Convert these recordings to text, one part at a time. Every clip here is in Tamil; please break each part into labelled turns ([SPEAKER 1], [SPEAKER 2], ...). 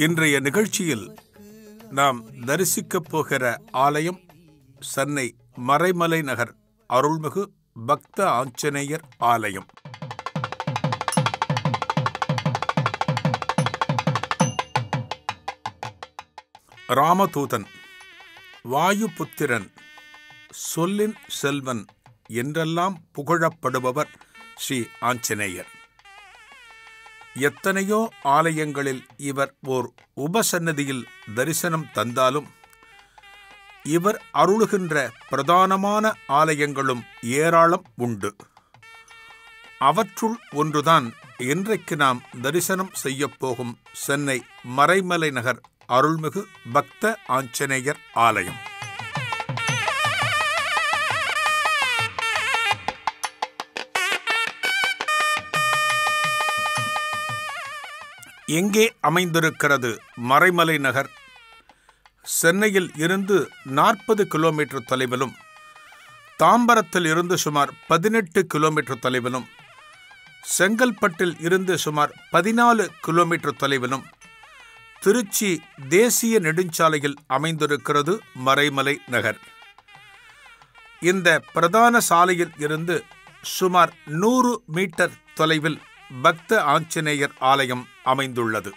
[SPEAKER 1] இன்றைய நிகழ்ச்சியில் நாம் தரிசிக்கப் போகிற ஆலயம் சென்னை மறைமலை நகர் அருள்மிகு பக்த ஆஞ்சநேயர் ஆலயம் ராமதூதன் வாயுபுத்திரன் சொல்லின் செல்வன் என்றெல்லாம் புகழப்படுபவர் ஸ்ரீ ஆஞ்சநேயர் எத்தனையோ ஆலயங்களில் இவர் ஓர் உபசன்னதியில் தரிசனம் தந்தாலும் இவர் அருளுகின்ற பிரதானமான ஆலயங்களும் ஏராளம் உண்டு அவற்றுள் ஒன்றுதான் இன்றைக்கு நாம் தரிசனம் செய்யப்போகும் சென்னை மறைமலை நகர் அருள்மிகு பக்த ஆஞ்சநேயர் ஆலயம் எங்கே அமைந்திருக்கிறது மறைமலை நகர் சென்னையில் இருந்து நாற்பது கிலோமீட்டர் தொலைவிலும் தாம்பரத்தில் இருந்து சுமார் பதினெட்டு கிலோமீட்டர் தொலைவிலும் செங்கல்பட்டில் இருந்து சுமார் பதினாலு கிலோமீட்டர் தொலைவிலும் திருச்சி தேசிய நெடுஞ்சாலையில் அமைந்திருக்கிறது மறைமலை நகர் இந்த பிரதான சாலையில் இருந்து சுமார் நூறு மீட்டர் தொலைவில் பக்த ஆஞ்சநேயர் ஆலயம் அமைந்துள்ளது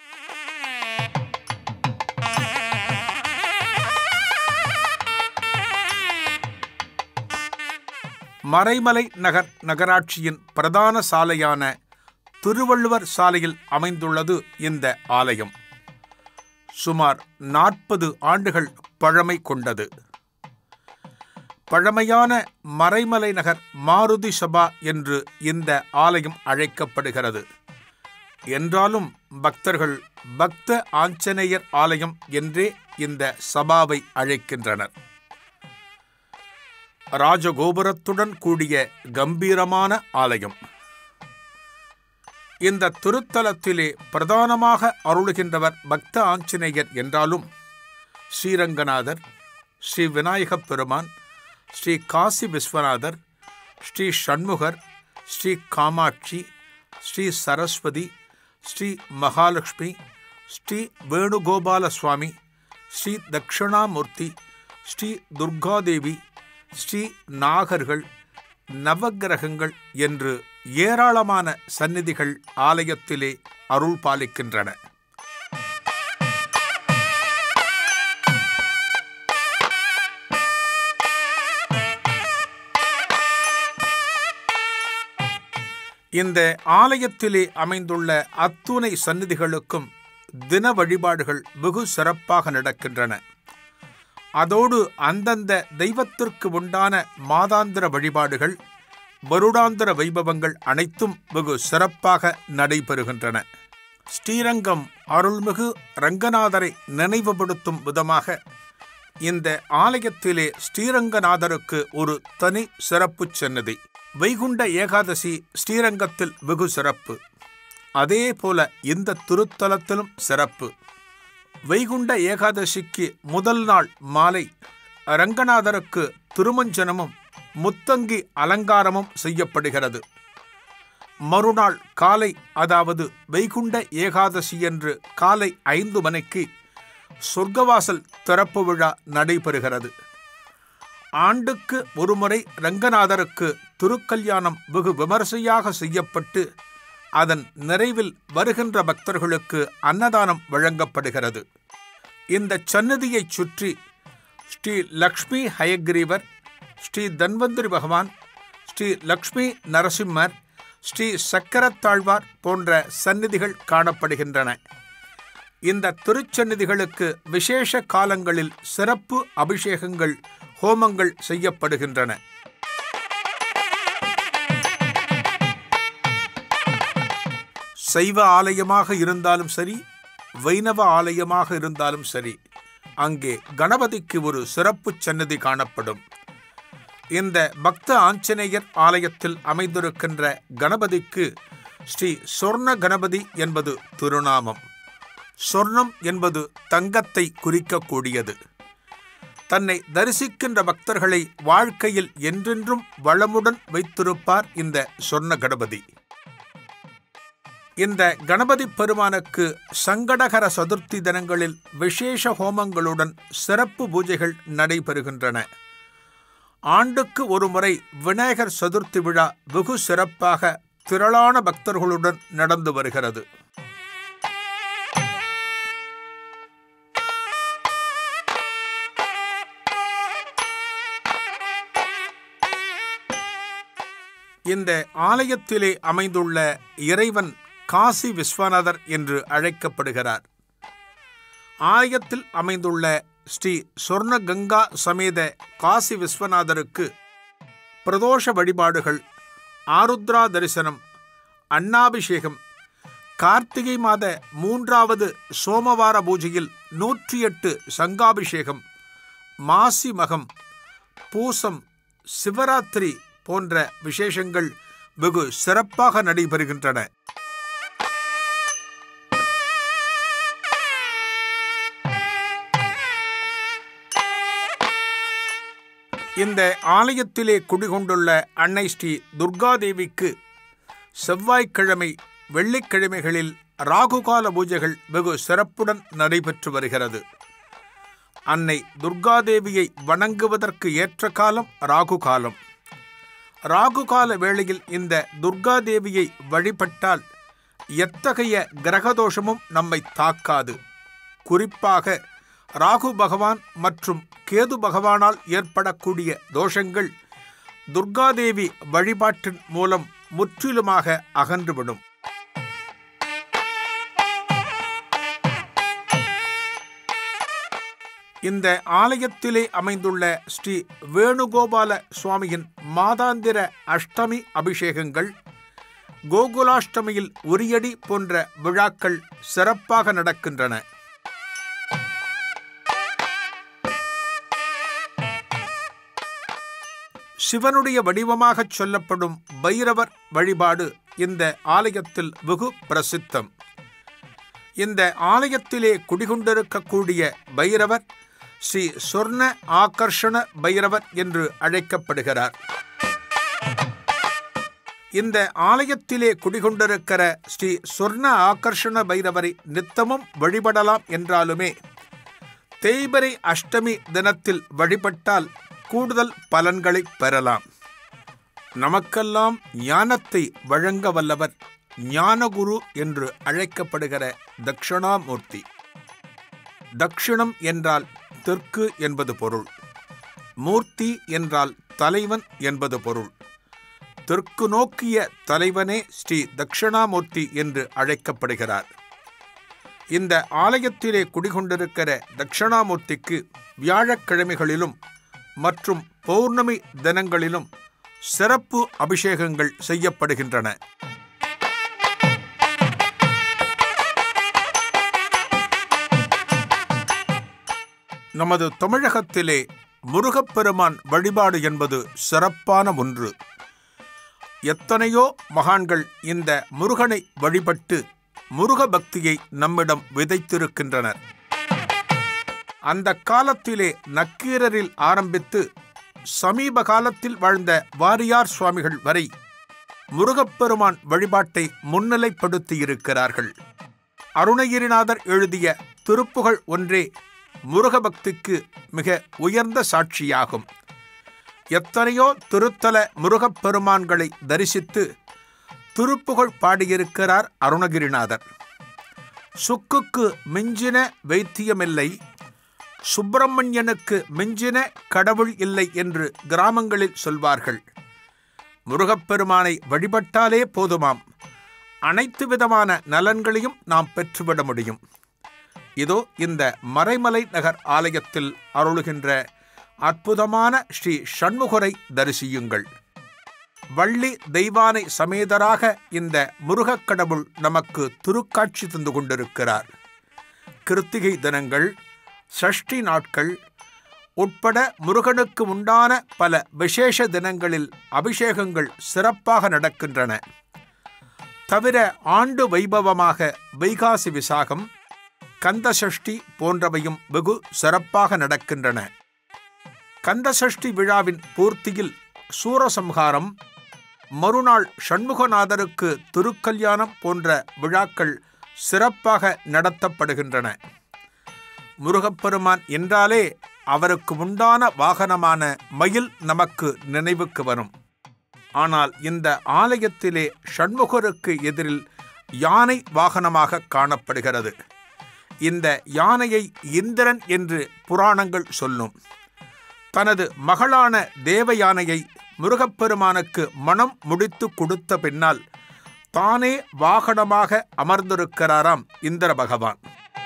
[SPEAKER 1] மறைமலை நகர் நகராட்சியின் பிரதான சாலையான திருவள்ளுவர் சாலையில் அமைந்துள்ளது இந்த ஆலயம் சுமார் நாற்பது ஆண்டுகள் பழமை கொண்டது பழமையான மறைமலை நகர் மாருதி சபா என்று இந்த ஆலயம் அழைக்கப்படுகிறது என்றாலும் பக்தர்கள் பக்த ஆஞ்சநேயர் ஆலயம் என்றே இந்த சபாவை அழைக்கின்றனர் ராஜகோபுரத்துடன் கூடிய கம்பீரமான ஆலயம் இந்த திருத்தலத்திலே பிரதானமாக அருளுகின்றவர் பக்த ஆஞ்சநேயர் என்றாலும் ஸ்ரீரங்கநாதர் ஸ்ரீ விநாயகப் பெருமான் ஸ்ரீ காசி விஸ்வநாதர் ஸ்ரீ ஷண்முகர் ஸ்ரீ காமாட்சி ஸ்ரீ சரஸ்வதி ஸ்ரீ மகாலட்சுமி ஸ்ரீ வேணுகோபால சுவாமி ஸ்ரீ தட்சிணாமூர்த்தி ஸ்ரீ துர்காதேவி ஸ்ரீ நாகர்கள் நவக்கிரகங்கள் என்று ஏராளமான சந்நிதிகள் ஆலயத்திலே அருள் பாலிக்கின்றன இந்த ஆலயத்திலே அமைந்துள்ள அத்துணை சந்நிதிகளுக்கும் தின வழிபாடுகள் வெகு சிறப்பாக நடக்கின்றன அதோடு அந்தந்த தெய்வத்திற்கு உண்டான மாதாந்திர வழிபாடுகள் வருடாந்திர வைபவங்கள் அனைத்தும் வெகு சிறப்பாக நடைபெறுகின்றன ஸ்ரீரங்கம் அருள்மிகு ரங்கநாதரை நினைவுபடுத்தும் விதமாக இந்த ஆலயத்திலே ஸ்ரீரங்கநாதருக்கு ஒரு தனி சிறப்பு சன்னதி வைகுண்ட ஏகாதசி ஸ்ரீரங்கத்தில் வெகு சிறப்பு அதே போல இந்த திருத்தலத்திலும் சிறப்பு வைகுண்ட ஏகாதசிக்கு முதல் நாள் மாலை ரங்கநாதருக்கு திருமஞ்சனமும் முத்தங்கி அலங்காரமும் செய்யப்படுகிறது மறுநாள் காலை அதாவது வைகுண்ட ஏகாதசி என்று காலை ஐந்து மணிக்கு சொர்க்கவாசல் திறப்பு விழா நடைபெறுகிறது ஆண்டுக்கு ஒருமுறை ரங்கநாதருக்கு திருக்கல்யாணம் வெகு விமர்சையாக செய்யப்பட்டு அதன் நிறைவில் வருகின்ற பக்தர்களுக்கு அன்னதானம் வழங்கப்படுகிறது இந்த சன்னதியைச் சுற்றி ஸ்ரீ லக்ஷ்மி ஹயக்ரீவர் ஸ்ரீ தன்வந்திரி பகவான் ஸ்ரீ லக்ஷ்மி நரசிம்மர் ஸ்ரீ சக்கரத்தாழ்வார் போன்ற சந்நிதிகள் காணப்படுகின்றன இந்த திருச்சந்நிதிகளுக்கு விசேஷ காலங்களில் சிறப்பு அபிஷேகங்கள் ஹோமங்கள் செய்யப்படுகின்றன சைவ ஆலயமாக இருந்தாலும் சரி வைணவ ஆலயமாக இருந்தாலும் சரி அங்கே கணபதிக்கு ஒரு சிறப்பு சன்னதி காணப்படும் இந்த பக்த ஆஞ்சநேயர் ஆலயத்தில் அமைந்திருக்கின்ற கணபதிக்கு ஸ்ரீ சொர்ண கணபதி என்பது திருநாமம் சொர்ணம் என்பது தங்கத்தை குறிக்கக்கூடியது தன்னை தரிசிக்கின்ற பக்தர்களை வாழ்க்கையில் என்றென்றும் வளமுடன் வைத்திருப்பார் இந்த சொர்ண கணபதி இந்த கணபதி பெருமானுக்கு சங்கடகர சதுர்த்தி தினங்களில் விசேஷ ஹோமங்களுடன் சிறப்பு பூஜைகள் நடைபெறுகின்றன ஆண்டுக்கு ஒருமுறை விநாயகர் சதுர்த்தி விழா வெகு சிறப்பாக திரளான பக்தர்களுடன் நடந்து வருகிறது இந்த ஆலயத்திலே அமைந்துள்ள இறைவன் காசி விஸ்வநாதர் என்று அழைக்கப்படுகிறார் ஆலயத்தில் அமைந்துள்ள ஸ்ரீ சொர்ண கங்கா சமேத காசி விஸ்வநாதருக்கு பிரதோஷ வழிபாடுகள் ஆருத்ரா தரிசனம் அன்னாபிஷேகம் கார்த்திகை மாத மூன்றாவது சோமவார பூஜையில் நூற்றி எட்டு சங்காபிஷேகம் மாசி மகம் பூசம் சிவராத்திரி போன்ற விசேஷங்கள் வெகு சிறப்பாக நடைபெறுகின்றன இந்த ஆலயத்திலே குடிகொண்டுள்ள அன்னை ஸ்ரீ துர்காதேவிக்கு செவ்வாய்க்கிழமை வெள்ளிக்கிழமைகளில் ராகுகால பூஜைகள் வெகு சிறப்புடன் நடைபெற்று வருகிறது அன்னை துர்காதேவியை வணங்குவதற்கு ஏற்ற காலம் ராகு காலம் ராகு கால வேளையில் இந்த துர்காதேவியை வழிபட்டால் எத்தகைய கிரகதோஷமும் நம்மை தாக்காது குறிப்பாக ராகு பகவான் மற்றும் கேது பகவானால் ஏற்படக்கூடிய தோஷங்கள் துர்காதேவி வழிபாட்டின் மூலம் முற்றிலுமாக அகன்றுவிடும் இந்த ஆலயத்திலே அமைந்துள்ள ஸ்ரீ வேணுகோபால சுவாமியின் மாதாந்திர அஷ்டமி அபிஷேகங்கள் கோகுலாஷ்டமியில் உரியடி போன்ற விழாக்கள் சிறப்பாக நடக்கின்றன சிவனுடைய வடிவமாகச் சொல்லப்படும் பைரவர் வழிபாடு இந்த ஆலயத்தில் வெகு பிரசித்தம் இந்த ஆலயத்திலே குடிகொண்டிருக்கக்கூடிய பைரவர் ஸ்ரீ சொர்ண ஆகர்ஷண பைரவர் என்று அழைக்கப்படுகிறார் இந்த ஆலயத்திலே குடிகொண்டிருக்கிற ஸ்ரீ சொர்ண ஆகர்ஷண பைரவரை நித்தமும் வழிபடலாம் என்றாலுமே தேய்பரை அஷ்டமி தினத்தில் வழிபட்டால் கூடுதல் பலன்களை பெறலாம் நமக்கெல்லாம் ஞானத்தை வழங்க வல்லவர் ஞானகுரு என்று அழைக்கப்படுகிற தக்ஷணாமூர்த்தி தக்ஷிணம் என்றால் தெற்கு என்பது பொருள் மூர்த்தி என்றால் தலைவன் என்பது பொருள் தெற்கு நோக்கிய தலைவனே ஸ்ரீ தக்ஷணாமூர்த்தி என்று அழைக்கப்படுகிறார் இந்த ஆலயத்திலே குடிகொண்டிருக்கிற தட்சிணாமூர்த்திக்கு வியாழக்கிழமைகளிலும் மற்றும் பௌர்ணமி தினங்களிலும் சிறப்பு அபிஷேகங்கள் செய்யப்படுகின்றன நமது தமிழகத்திலே முருகப்பெருமான் வழிபாடு என்பது சிறப்பான ஒன்று எத்தனையோ மகான்கள் இந்த முருகனை வழிபட்டு முருக பக்தியை நம்மிடம் விதைத்திருக்கின்றனர் அந்த காலத்திலே நக்கீரரில் ஆரம்பித்து சமீப காலத்தில் வாழ்ந்த வாரியார் சுவாமிகள் வரை முருகப்பெருமான் வழிபாட்டை முன்னிலைப்படுத்தியிருக்கிறார்கள் அருணகிரிநாதர் எழுதிய திருப்புகழ் ஒன்றே முருகபக்திக்கு மிக உயர்ந்த சாட்சியாகும் எத்தனையோ திருத்தல முருகப்பெருமான்களை தரிசித்து திருப்புகழ் பாடியிருக்கிறார் அருணகிரிநாதர் சுக்குக்கு மிஞ்சின வைத்தியமில்லை சுப்பிரமணியனுக்கு மிஞ்சின கடவுள் இல்லை என்று கிராமங்களில் சொல்வார்கள் முருகப்பெருமானை வழிபட்டாலே போதுமாம் அனைத்து விதமான நலன்களையும் நாம் பெற்றுவிட முடியும் இதோ இந்த மறைமலை நகர் ஆலயத்தில் அருளுகின்ற அற்புதமான ஸ்ரீ சண்முகரை தரிசியுங்கள் வள்ளி தெய்வானை சமேதராக இந்த முருகக் கடவுள் நமக்கு திருக்காட்சி தந்து கொண்டிருக்கிறார் கிருத்திகை தினங்கள் சஷ்டி நாட்கள் உட்பட முருகனுக்கு உண்டான பல விசேஷ தினங்களில் அபிஷேகங்கள் சிறப்பாக நடக்கின்றன தவிர ஆண்டு வைபவமாக வைகாசி விசாகம் கந்தசஷ்டி போன்றவையும் வெகு சிறப்பாக நடக்கின்றன கந்தசஷ்டி விழாவின் பூர்த்தியில் சூரசம்ஹாரம் மறுநாள் சண்முகநாதருக்கு திருக்கல்யாணம் போன்ற விழாக்கள் சிறப்பாக நடத்தப்படுகின்றன முருகப்பெருமான் என்றாலே அவருக்கு உண்டான வாகனமான மயில் நமக்கு நினைவுக்கு வரும் ஆனால் இந்த ஆலயத்திலே ஷண்முகருக்கு எதிரில் யானை வாகனமாக காணப்படுகிறது இந்த யானையை இந்திரன் என்று புராணங்கள் சொல்லும் தனது மகளான தேவ யானையை முருகப்பெருமானுக்கு மனம் முடித்து கொடுத்த பின்னால் தானே வாகனமாக அமர்ந்திருக்கிறாராம் இந்திர பகவான்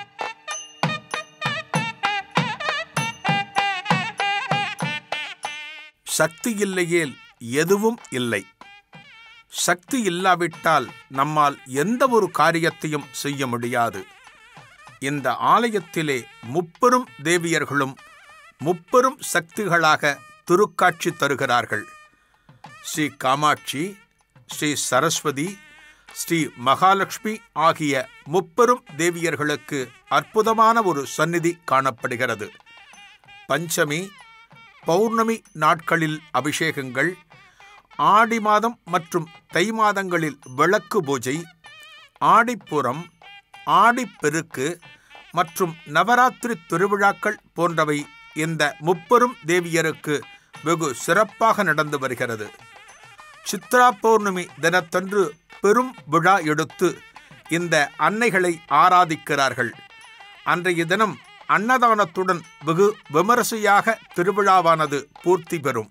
[SPEAKER 1] சக்தி இல்லையேல் எதுவும் இல்லை சக்தி இல்லாவிட்டால் நம்மால் எந்த ஒரு காரியத்தையும் செய்ய முடியாது இந்த ஆலயத்திலே முப்பெரும் தேவியர்களும் முப்பெரும் சக்திகளாக திருக்காட்சி தருகிறார்கள் ஸ்ரீ காமாட்சி ஸ்ரீ சரஸ்வதி ஸ்ரீ மகாலட்சுமி ஆகிய முப்பெரும் தேவியர்களுக்கு அற்புதமான ஒரு சந்நிதி காணப்படுகிறது பஞ்சமி பௌர்ணமி நாட்களில் அபிஷேகங்கள் ஆடி மாதம் மற்றும் தை மாதங்களில் விளக்கு பூஜை ஆடிப்புறம் ஆடிப்பெருக்கு மற்றும் நவராத்திரி திருவிழாக்கள் போன்றவை இந்த முப்பெரும் தேவியருக்கு வெகு சிறப்பாக நடந்து வருகிறது சித்ரா பௌர்ணமி தினத்தன்று பெரும் விழா எடுத்து இந்த அன்னைகளை ஆராதிக்கிறார்கள் அன்றைய தினம் அன்னதானத்துடன் வெகு விமரிசையாக திருவிழாவானது பூர்த்தி பெறும்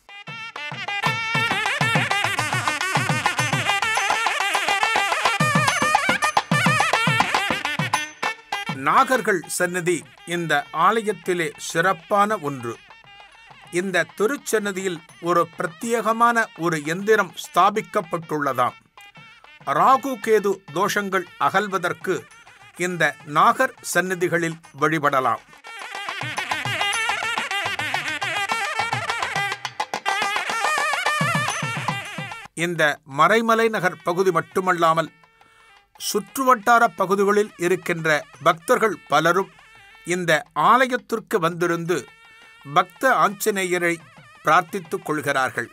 [SPEAKER 1] நாகர்கள் சன்னதி இந்த ஆலயத்திலே சிறப்பான ஒன்று இந்த திருச்சன்னதியில் ஒரு பிரத்யேகமான ஒரு எந்திரம் ஸ்தாபிக்கப்பட்டுள்ளதாம் ராகு கேது தோஷங்கள் அகல்வதற்கு இந்த நாகர் சந்நிதிகளில் வழிபடலாம் இந்த மறைமலை நகர் பகுதி மட்டுமல்லாமல் சுற்றுவட்டார பகுதிகளில் இருக்கின்ற பக்தர்கள் பலரும் இந்த ஆலயத்திற்கு வந்திருந்து பக்த ஆஞ்சநேயரை பிரார்த்தித்துக் கொள்கிறார்கள்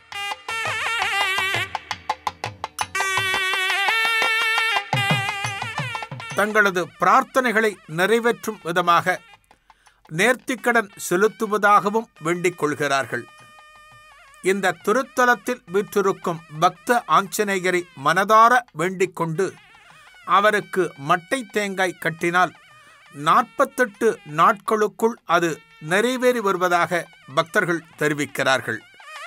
[SPEAKER 1] தங்களது பிரார்த்தனைகளை நிறைவேற்றும் விதமாக நேர்த்திக்கடன் செலுத்துவதாகவும் வேண்டிக் கொள்கிறார்கள் இந்த திருத்தலத்தில் வீற்றிருக்கும் பக்த ஆஞ்சநேயரை மனதார வேண்டிக் கொண்டு அவருக்கு மட்டை தேங்காய் கட்டினால் நாற்பத்தெட்டு நாட்களுக்குள் அது நிறைவேறி வருவதாக பக்தர்கள் தெரிவிக்கிறார்கள்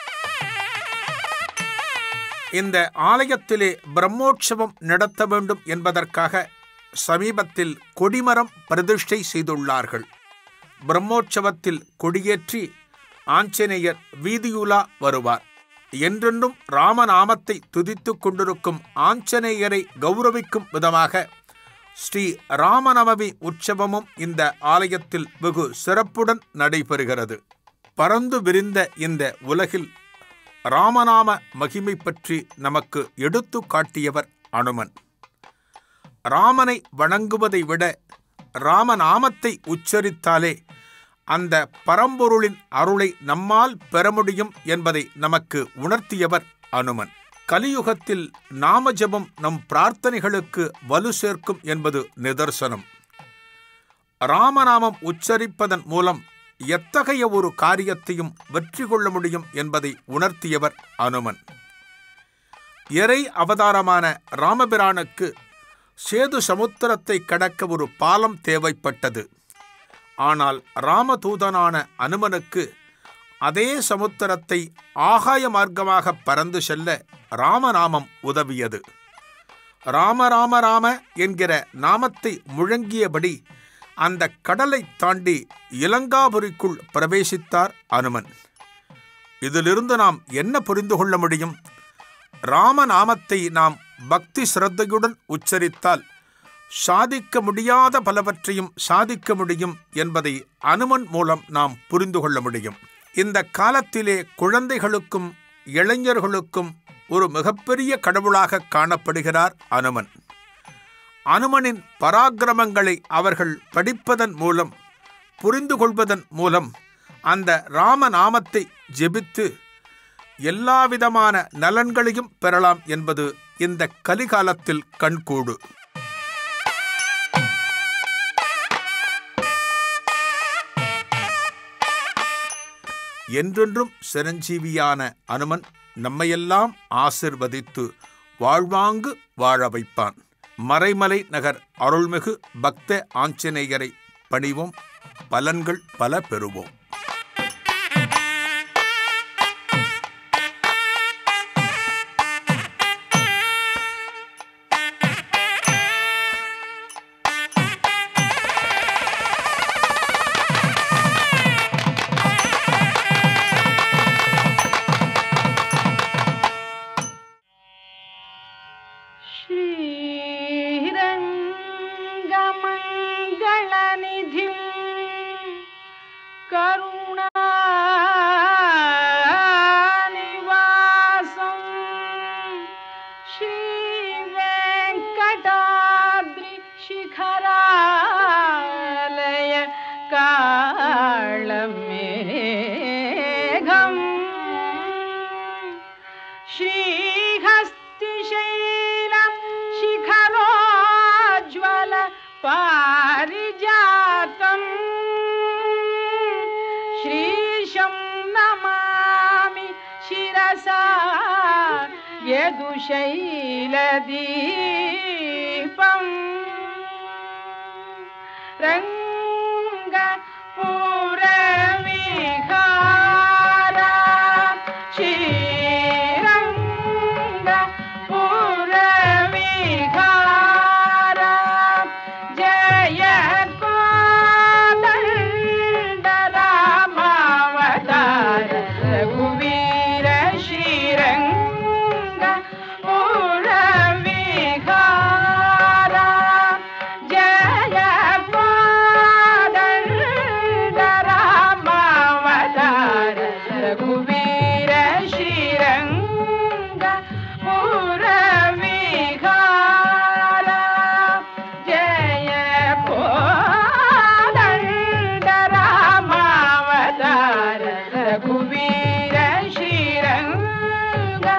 [SPEAKER 1] இந்த ஆலயத்திலே பிரம்மோற்சவம் நடத்த வேண்டும் என்பதற்காக சமீபத்தில் கொடிமரம் பிரதிஷ்டை செய்துள்ளார்கள் பிரம்மோற்சவத்தில் கொடியேற்றி ஆஞ்சநேயர் வீதியுலா வருவார் என்றென்றும் ராமநாமத்தை துதித்துக் கொண்டிருக்கும் ஆஞ்சநேயரை கௌரவிக்கும் விதமாக ஸ்ரீ ராமநவமி உற்சவமும் இந்த ஆலயத்தில் வெகு சிறப்புடன் நடைபெறுகிறது பறந்து விரிந்த இந்த உலகில் ராமநாம மகிமை பற்றி நமக்கு எடுத்து காட்டியவர் அனுமன் ராமனை வணங்குவதை விட ராமநாமத்தை உச்சரித்தாலே அந்த பரம்பொருளின் அருளை நம்மால் பெற முடியும் என்பதை நமக்கு உணர்த்தியவர் அனுமன் கலியுகத்தில் நாம ஜபம் நம் பிரார்த்தனைகளுக்கு வலு சேர்க்கும் என்பது நிதர்சனம் ராமநாமம் உச்சரிப்பதன் மூலம் எத்தகைய ஒரு காரியத்தையும் வெற்றி கொள்ள முடியும் என்பதை உணர்த்தியவர் அனுமன் இறை அவதாரமான ராமபிரானுக்கு சேது சமுத்திரத்தை கடக்க ஒரு பாலம் தேவைப்பட்டது ஆனால் ராமதூதனான அனுமனுக்கு அதே சமுத்திரத்தை ஆகாய மார்க்கமாக பறந்து செல்ல ராமநாமம் உதவியது ராம ராம ராம என்கிற நாமத்தை முழங்கியபடி அந்த கடலை தாண்டி இலங்காபுரிக்குள் பிரவேசித்தார் அனுமன் இதிலிருந்து நாம் என்ன புரிந்து கொள்ள முடியும் ராமநாமத்தை நாம் பக்தி சிரத்தையுடன் உச்சரித்தால் சாதிக்க முடியாத பலவற்றையும் சாதிக்க முடியும் என்பதை அனுமன் மூலம் நாம் புரிந்து கொள்ள முடியும் இந்த காலத்திலே குழந்தைகளுக்கும் இளைஞர்களுக்கும் ஒரு மிகப்பெரிய கடவுளாக காணப்படுகிறார் அனுமன் அனுமனின் பராக்கிரமங்களை அவர்கள் படிப்பதன் மூலம் புரிந்து கொள்வதன் மூலம் அந்த ராமநாமத்தை ஜெபித்து எல்லாவிதமான நலன்களையும் பெறலாம் என்பது இந்த கலிகாலத்தில் கண்கூடு என்றென்றும் சிரஞ்சீவியான அனுமன் நம்மையெல்லாம் ஆசிர்வதித்து வாழ்வாங்கு வாழ வைப்பான் மறைமலை நகர் அருள்மிகு பக்த ஆஞ்சநேயரை பணிவோம் பலன்கள் பல பெறுவோம்
[SPEAKER 2] श्रीरङ्गमङ्गलनिधिं करुणानिवासं श्रीवेङ्कटाद्रिशिखरालय काळमेघम् श्रीहस्तिशैलं शिखरोज्ज्वल पारिजातम् श्रीशं नमामि शिरसा यदुशैलदीपम् रङ्गपुरविहारा श्रीरङ्गपुरविहारा जय कोदण्डरामावतार रघुवीर श्रीरङ्ग पुरविहारा जय कोदण्डरामावतार रघुवीर श्रीरङ्ग पुरविहारा जय कोदण्डरामावतार रघुवीर श्रीरङ्ग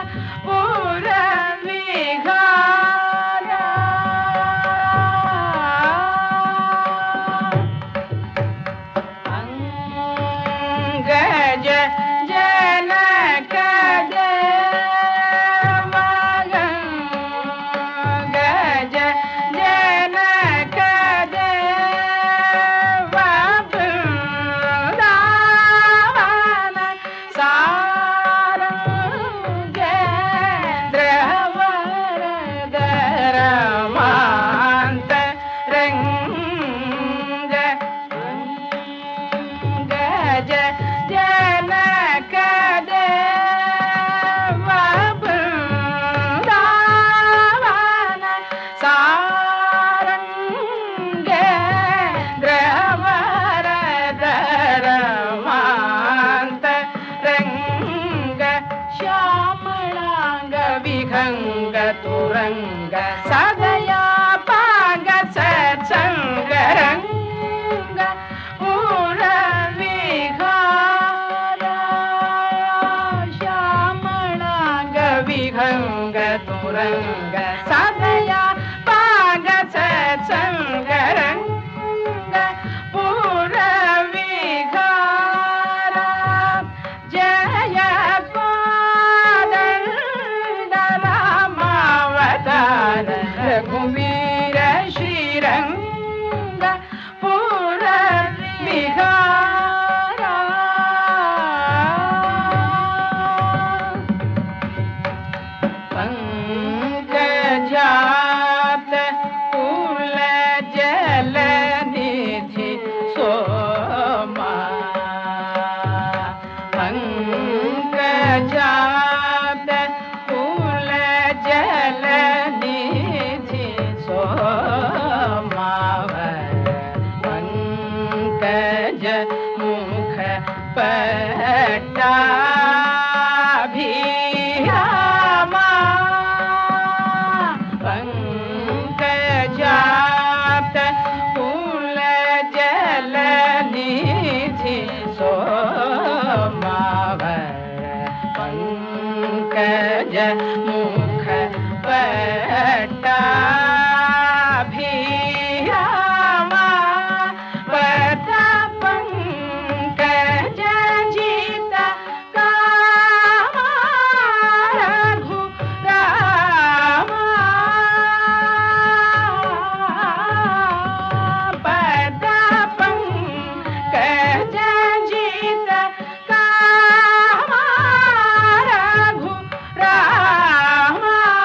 [SPEAKER 2] पुरविहारा अङ्गज जनक गज जनक देवबृन्दावन सारङ्गेन्द्रवरदरमान्त रङ्ग गज जनक देवबृन्दावन सारङ्गेन्द्रवरदरमान्त रङ्ग श्यामलाङ्ग विहङ्ग तुरङ्ग सदया पाग सत्सङ्ग रङ्ग पुरविहारा श्यामलाङ्ग विहङ्ग तुरङ्ग सदया पाग सत्सङ्ग रङ्ग पुरविहारा जय कोदण्डरामावतार रघुवीर श्रीरङ्ग पुरविहारा पङ्कज ಪಂಕಜ ಮುಖ ಪಟ್ಟಾಭಿರಾಮ ಪದ ಪಂಕಜ ಜಿತ ಕಾಮ ರಘು ರಾಮ ಪದ ಪಂಕಜ ಜಿತ ಕಾಮ ರಘು ರಾಮ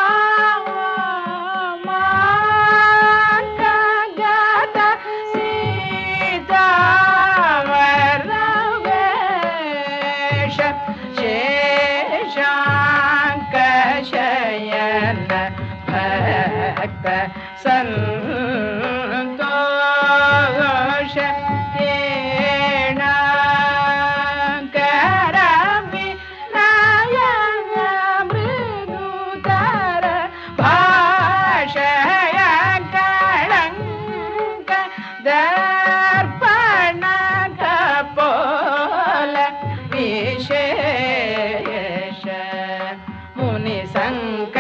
[SPEAKER 2] ಮಾರ್ಗಗತ ಸೀತಾವರವೇಶ ಶೇಷಾಂಕ ಶಯನ ಭಕ್ತ ಸಂತೋಷ ಏಣ ಕರಮಿ ನಯನ ಮೃದುತರ ಭಾಷಯ ಕಳಂಕ ದರ್ಪಣ ಕಪೋಲ ವಿಶೇಷ ಮುನಿ ಸಂಕ